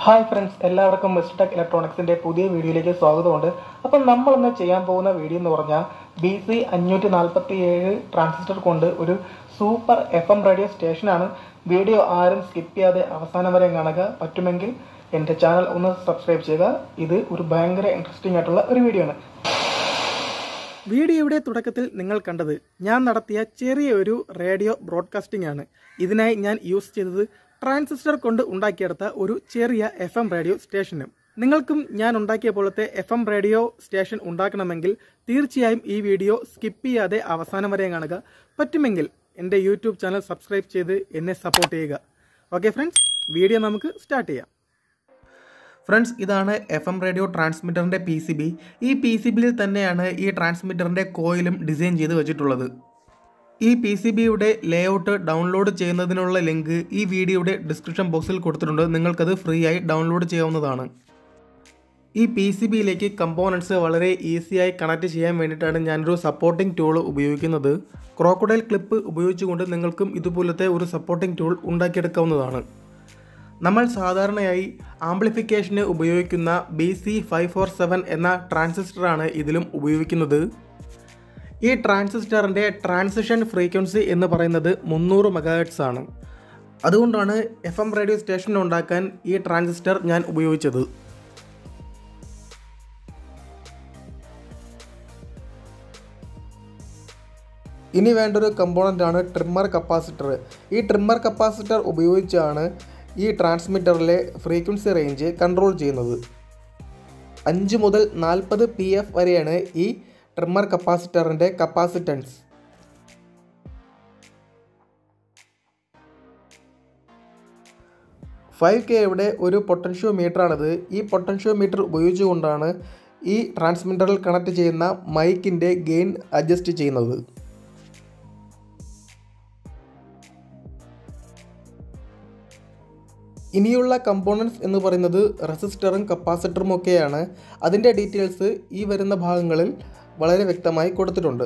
hi friends എല്ലാവർക്കും mister tech ഇലക്ട്രോണിക്സിന്റെ പുതിയ വീഡിയോയിലേക്ക് സ്വാഗതമുണ്ട് അപ്പം നമ്മൾ ഇന്ന് ചെയ്യാൻ പോകുന്ന വീഡിയോ എന്ന് പറഞ്ഞാൽ ബി സി അഞ്ഞൂറ്റി നാൽപ്പത്തി ഏഴ് ട്രാൻസിസ്റ്റർ കൊണ്ട് ഒരു സൂപ്പർ എഫ് എം റേഡിയോ സ്റ്റേഷനാണ് വീഡിയോ ആരും സ്കിപ്പ് ചെയ്യാതെ അവസാനം വരെ കാണുക പറ്റുമെങ്കിൽ എൻ്റെ ചാനൽ ഒന്ന് സബ്സ്ക്രൈബ് ചെയ്യുക ഇത് ഒരു ഭയങ്കര ഇൻട്രസ്റ്റിംഗ് ആയിട്ടുള്ള ഒരു വീഡിയോ ആണ് വീഡിയോയുടെ തുടക്കത്തിൽ നിങ്ങൾ കണ്ടത് ഞാൻ നടത്തിയ ചെറിയൊരു റേഡിയോ ബ്രോഡ്കാസ്റ്റിംഗ് ആണ് ഇതിനായി ഞാൻ യൂസ് ചെയ്തത് ട്രാൻസിസ്റ്റർ കൊണ്ട് ഉണ്ടാക്കിയെടുത്ത ഒരു ചെറിയ എഫ് എം റേഡിയോ സ്റ്റേഷനും നിങ്ങൾക്കും ഞാൻ ഉണ്ടാക്കിയ പോലത്തെ എഫ് എം റേഡിയോ സ്റ്റേഷൻ ഉണ്ടാക്കണമെങ്കിൽ തീർച്ചയായും ഈ വീഡിയോ സ്കിപ്പ് ചെയ്യാതെ അവസാനം വരെ കാണുക പറ്റുമെങ്കിൽ എൻ്റെ യൂട്യൂബ് ചാനൽ സബ്സ്ക്രൈബ് ചെയ്ത് എന്നെ സപ്പോർട്ട് ചെയ്യുക ഓക്കെ ഫ്രണ്ട്സ് വീഡിയോ നമുക്ക് സ്റ്റാർട്ട് ചെയ്യാം ഫ്രണ്ട്സ് ഇതാണ് എഫ് എം റേഡിയോ ട്രാൻസ്മിറ്ററിൻ്റെ പി സി ബി ഈ പി സി ബിയിൽ തന്നെയാണ് ഈ ട്രാൻസ്മിറ്ററിൻ്റെ കോയിലും ഡിസൈൻ ചെയ്ത് വെച്ചിട്ടുള്ളത് ഈ പി സി ബിയുടെ ലേഔട്ട് ഡൗൺലോഡ് ചെയ്യുന്നതിനുള്ള ലിങ്ക് ഈ വീഡിയോയുടെ ഡിസ്ക്രിപ്ഷൻ ബോക്സിൽ കൊടുത്തിട്ടുണ്ട് നിങ്ങൾക്കത് ഫ്രീ ആയി ഡൗൺലോഡ് ചെയ്യാവുന്നതാണ് ഈ പി സി ബിയിലേക്ക് കമ്പോണൻസ് വളരെ ഈസിയായി കണക്ട് ചെയ്യാൻ വേണ്ടിയിട്ടാണ് ഞാനൊരു സപ്പോർട്ടിംഗ് ടൂൾ ഉപയോഗിക്കുന്നത് ക്രോക്കഡൈൽ ക്ലിപ്പ് ഉപയോഗിച്ചുകൊണ്ട് നിങ്ങൾക്കും ഇതുപോലത്തെ ഒരു സപ്പോർട്ടിംഗ് ടൂൾ ഉണ്ടാക്കിയെടുക്കാവുന്നതാണ് നമ്മൾ സാധാരണയായി ആംപ്ലിഫിക്കേഷന് ഉപയോഗിക്കുന്ന B C five four seven എന്ന ട്രാൻസിസ്റ്ററാണ് ഇതിലും ഉപയോഗിക്കുന്നത് ഈ ട്രാൻസിസ്റ്ററിൻ്റെ ട്രാൻസിഷൻ ഫ്രീക്വൻസി എന്ന് പറയുന്നത് മുന്നൂറ് മെഗാഹെട്സ് ആണ് അതുകൊണ്ടാണ് എഫ് എം റേഡിയോ സ്റ്റേഷൻ ഉണ്ടാക്കാൻ ഈ ട്രാൻസിസ്റ്റർ ഞാൻ ഉപയോഗിച്ചത് ഇനി വേണ്ടൊരു കമ്പോണൻ്റ് ആണ് ട്രിമ്മർ കപ്പാസിറ്റർ ഈ ട്രിമ്മർ കപ്പാസിറ്റർ ഉപയോഗിച്ചാണ് ഈ ട്രാൻസ്മിറ്ററിലെ ഫ്രീക്വൻസി റേഞ്ച് കൺട്രോൾ ചെയ്യുന്നത് അഞ്ച് മുതൽ നാൽപ്പത് പി എഫ് വരെയാണ് ഈ ട്രിമ്മർ കപ്പാസിറ്ററിൻ്റെ കപ്പാസിറ്റൻസ് ഫൈവ് കെയുടെ ഒരു പൊട്ടൻഷ്യോ മീറ്ററാണിത് ഈ പൊട്ടൻഷ്യോ മീറ്റർ ഉപയോഗിച്ചുകൊണ്ടാണ് ഈ ട്രാൻസ്മിറ്ററിൽ കണക്ട് ചെയ്യുന്ന മൈക്കിൻ്റെ ഗെയിൻ അഡ്ജസ്റ്റ് ചെയ്യുന്നത് ഇനിയുള്ള കമ്പോണൻസ് എന്ന് പറയുന്നത് റെസിസ്റ്ററും കപ്പാസിറ്ററും ഒക്കെയാണ് അതിൻ്റെ ഡീറ്റെയിൽസ് ഈ വരുന്ന ഭാഗങ്ങളിൽ വളരെ വ്യക്തമായി കൊടുത്തിട്ടുണ്ട്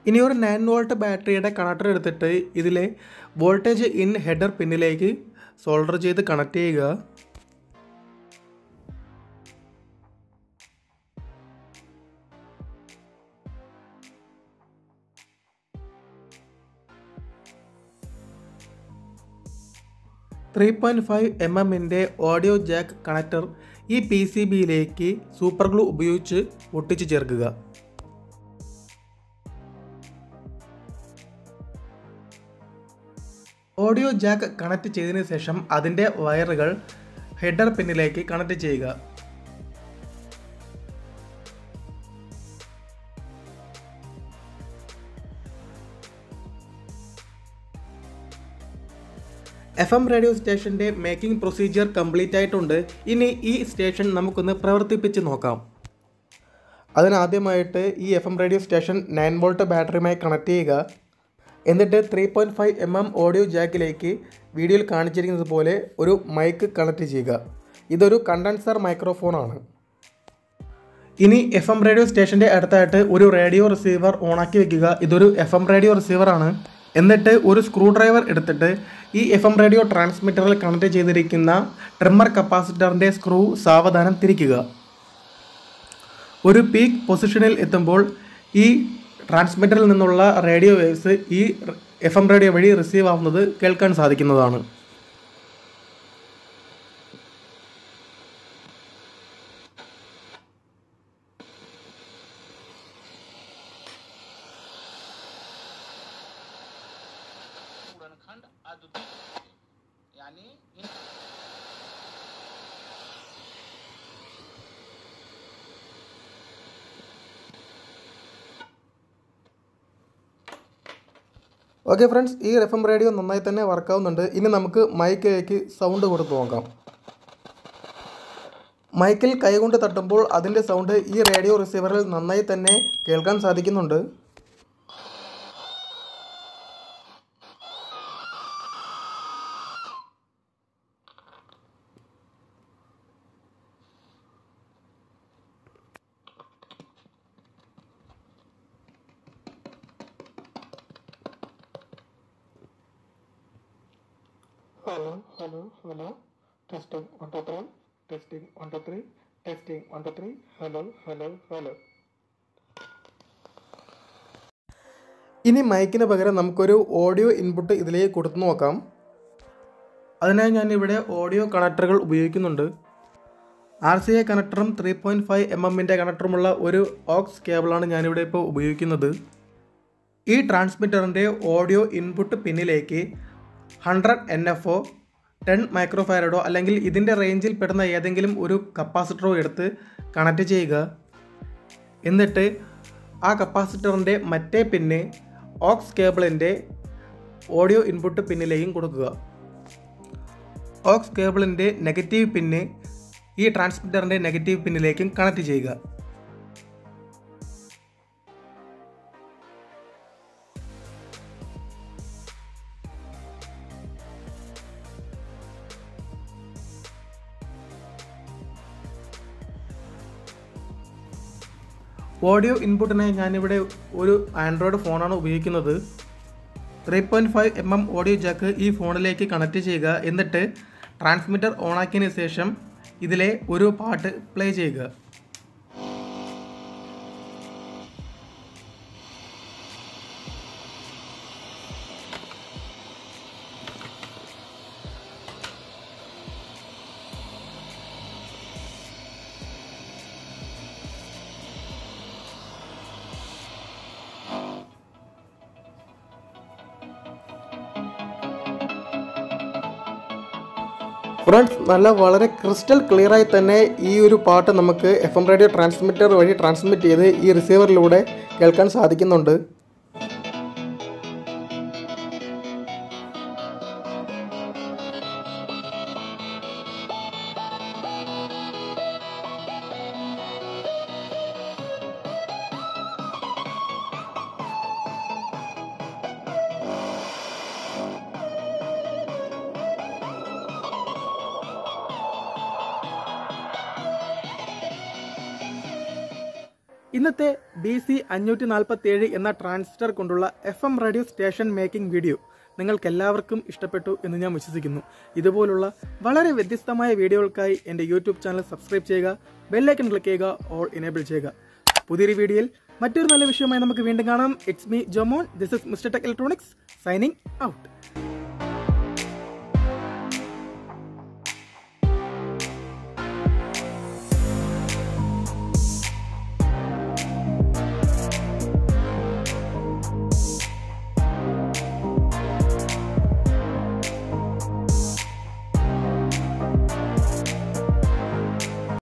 ഇനി ഒരു നയൻ വോൾട്ട് ബാറ്ററിയുടെ കണക്ടർ എടുത്തിട്ട് ഇതിലെ വോൾട്ടേജ് ഇൻ ഹെഡർ പിന്നിലേക്ക് സോൾഡർ ചെയ്ത് കണക്ട് ചെയ്യുക ത്രീ പോയിൻറ്റ് ഫൈവ് എം എമ്മിൻ്റെ ഓഡിയോ ജാക്ക് കണക്ടർ ഈ പി സി ബിയിലേക്ക് സൂപ്പർ ഗ്ലൂ ഉപയോഗിച്ച് ഒട്ടിച്ചു ചേർക്കുക ഓഡിയോ ജാക്ക് കണക്ട് ചെയ്തതിന് ശേഷം അതിൻ്റെ വയറുകൾ ഹെഡർ പിന്നിലേക്ക് കണക്ട് ചെയ്യുക എഫ് എം റേഡിയോ സ്റ്റേഷൻ്റെ മേക്കിംഗ് പ്രൊസീജിയർ കംപ്ലീറ്റ് ആയിട്ടുണ്ട് ഇനി ഈ സ്റ്റേഷൻ നമുക്കൊന്ന് പ്രവർത്തിപ്പിച്ച് നോക്കാം അതിനാദ്യമായിട്ട് ഈ F M radio station nine volt ബാറ്ററിയുമായി കണക്ട് ചെയ്യുക എന്നിട്ട് three point five M M audio ജാക്കിലേക്ക് വീഡിയോയിൽ കാണിച്ചിരിക്കുന്നത് പോലെ ഒരു മൈക്ക് കണക്ട് ചെയ്യുക ഇതൊരു കണ്ടൻസർ മൈക്രോഫോണാണ് ഇനി എഫ് എം റേഡിയോ സ്റ്റേഷൻ്റെ അടുത്തായിട്ട് ഒരു റേഡിയോ റിസീവർ ഓണാക്കി വെക്കുക ഇതൊരു എഫ് എം റേഡിയോ റിസീവറാണ് എന്നിട്ട് ഒരു സ്ക്രൂ ഡ്രൈവർ എടുത്തിട്ട് ഈ എഫ് എം റേഡിയോ ട്രാൻസ്മിറ്ററിൽ കണക്ട് ചെയ്തിരിക്കുന്ന ട്രിമ്മർ കപ്പാസിറ്ററിൻ്റെ സ്ക്രൂ സാവധാനം തിരിക്കുക ഒരു പീക്ക് പൊസിഷനിൽ എത്തുമ്പോൾ ഈ ട്രാൻസ്മിറ്ററിൽ നിന്നുള്ള റേഡിയോ വേവ്സ് ഈ എഫ് എം റേഡിയോ വഴി റിസീവ് ആവുന്നത് കേൾക്കാൻ സാധിക്കുന്നതാണ് पूरणखंड अद्वितीय यानी इन ഓക്കെ ഫ്രണ്ട്സ് ഈ എഫ് എം റേഡിയോ നന്നായി തന്നെ വർക്കാവുന്നുണ്ട് ഇനി നമുക്ക് മൈക്കിലേക്ക് സൗണ്ട് കൊടുത്ത് നോക്കാം മൈക്കിൽ കൈകൊണ്ട് തട്ടുമ്പോൾ അതിൻ്റെ സൗണ്ട് ഈ റേഡിയോ റിസീവറിൽ നന്നായി തന്നെ കേൾക്കാൻ സാധിക്കുന്നുണ്ട് hello hello hello testing one two three testing one two three testing one two three hello hello hello ഇനി മൈക്കിന് പകരം നമുക്കൊരു ഓഡിയോ ഇൻപുട്ട് ഇതിലേക്ക് കൊടുത്തു നോക്കാം അതിനായി ഞാൻ ഇവിടെ ഓഡിയോ കണക്ടറുകൾ ഉപയോഗിക്കുന്നുണ്ട് ആർ സി എ കണക്ടറും ത്രീ പോയിൻറ്റ് ഫൈവ് എം എമ്മിൻ്റെ കണക്ടറുമുള്ള ഒരു ഓക്സ് കേബിളാണ് ഞാനിവിടെ ഇപ്പോൾ ഉപയോഗിക്കുന്നത് ഈ ട്രാൻസ്മിറ്ററിൻ്റെ ഓഡിയോ ഇൻപുട്ട് പിന്നിലേക്ക് hundred N F or ten മൈക്രോഫാരഡോ അല്ലെങ്കിൽ ഇതിൻ്റെ റേഞ്ചിൽ പെടുന്ന ഏതെങ്കിലും ഒരു കപ്പാസിറ്ററോ എടുത്ത് കണക്ട് ചെയ്യുക എന്നിട്ട് ആ കപ്പാസിറ്ററിൻ്റെ മറ്റേ പിന്ന് ഓക്സ് കേബിളിൻ്റെ ഓഡിയോ ഇൻപുട്ട് പിന്നിലേക്കും കൊടുക്കുക ഓക്സ് കേബിളിൻ്റെ നെഗറ്റീവ് പിന്ന് ഈ ട്രാൻസ്മിറ്ററിൻ്റെ നെഗറ്റീവ് പിന്നിലേക്കും കണക്ട് ചെയ്യുക ഓഡിയോ ഇൻപുട്ടിനായി ഞാനിവിടെ ഒരു ആൻഡ്രോയിഡ് ഫോണാണ് ഉപയോഗിക്കുന്നത് three point five M M audio jack ഈ ഫോണിലേക്ക് കണക്ട് ചെയ്യുക എന്നിട്ട് ട്രാൻസ്മിറ്റർ ഓണാക്കിയതിന് ശേഷം ഇതിലെ ഒരു പാട്ട് പ്ലേ ചെയ്യുക ഫ്രണ്ട്സ് നല്ല വളരെ ക്രിസ്റ്റൽ ക്ലിയറായി തന്നെ ഈ ഒരു പാട്ട് നമുക്ക് എഫ് എം റേഡിയോ ട്രാൻസ്മിറ്റർ വഴി ട്രാൻസ്മിറ്റ് ചെയ്ത് ഈ റിസീവറിലൂടെ കേൾക്കാൻ സാധിക്കുന്നുണ്ട് ഇന്നത്തെ ബി സി അഞ്ഞൂറ്റി നാൽപ്പത്തി ഏഴ് എന്ന ട്രാൻസിസ്റ്റർ കൊണ്ടുള്ള F M radio station making video നിങ്ങൾക്ക് എല്ലാവർക്കും ഇഷ്ടപ്പെട്ടു എന്ന് ഞാൻ വിശ്വസിക്കുന്നു ഇതുപോലുള്ള വളരെ വ്യത്യസ്തമായ വീഡിയോകൾക്കായി എൻ്റെ യൂട്യൂബ് ചാനൽ സബ്സ്ക്രൈബ് ചെയ്യുക ബെല്ലൈക്കൺ ക്ലിക്ക് ചെയ്യുക ഓൾ ഇനേബിൾ ചെയ്യുക പുതിയൊരു വീഡിയോയിൽ മറ്റൊരു നല്ല വിഷയമായി നമുക്ക് വീണ്ടും കാണാം it's me Jomon this is mister tech electronics signing out